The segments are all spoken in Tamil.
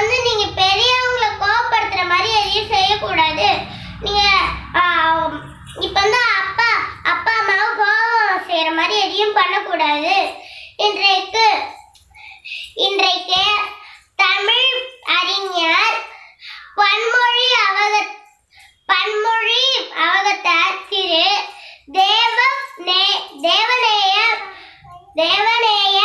வந்து நீங்க பெரியவங்களை கோவப்படுத்துற மாதிரி எதையும் செய்யக்கூடாது நீங்க ஆஹ், இப்ப வந்து அப்பா அப்பா அம்மாவை கோவம் செய்யற மாதிரி எதையும் பண்ணக்கூடாது இன்றைக்கு இன்றைக்கு தமிழ் அறிஞர் பன்மொழி அவக பன்மொழி அவகத்தார் திரு தேவ நே- தேவநேய தேவநேய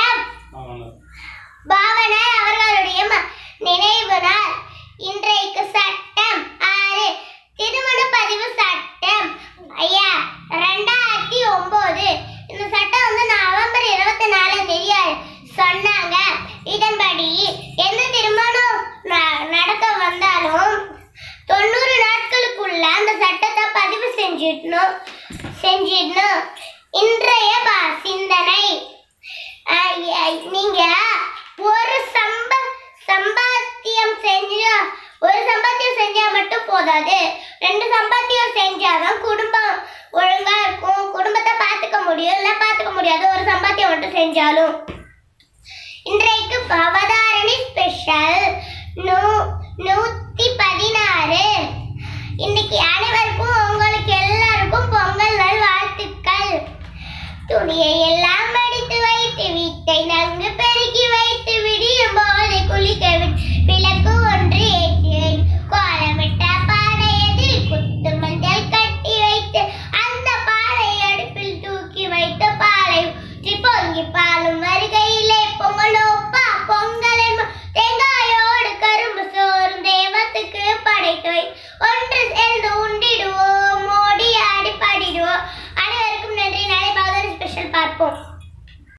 பாவனர் அவர்களுடைய ம- நினைவு நாள் இன்றைக்கு சட்டம் ஆறு திருமண பதிவு சட்டம் ஐயா ரெண்டாயிரத்தி ஒன்பது இந்த சட்டம் வந்து நவம்பர் இருபத்தி நாலாம் தேதி அ- சொன்னாங்க இதன்படி எந்த திருமணம் ந- நடக்க வந்தாலும் தொண்ணூறு நாட்களுக்குள்ள அந்த சட்டத்தை பதிவு செஞ்சிடணும் செஞ்சிடணும் இன்றைய ப- சிந்தனை அஹ் எ- நீங்க ஒரு சம்ப சம்பாத்தியம் செஞ்சா ஒரு சம்பாத்தியம் செஞ்சா மட்டும் போதாது ரெண்டு சம்பாத்தியம் செஞ்சாதான் குடும்பம் ஒழுங்கா இருக்கும் குடும்பத்தை பார்த்துக்க முடியும் இல்ல பார்த்துக்க முடியாது ஒரு சம்பாத்தியம் மட்டும் செஞ்சாலும் இன்றைக்கு அவதாரணி ஸ்பெஷல்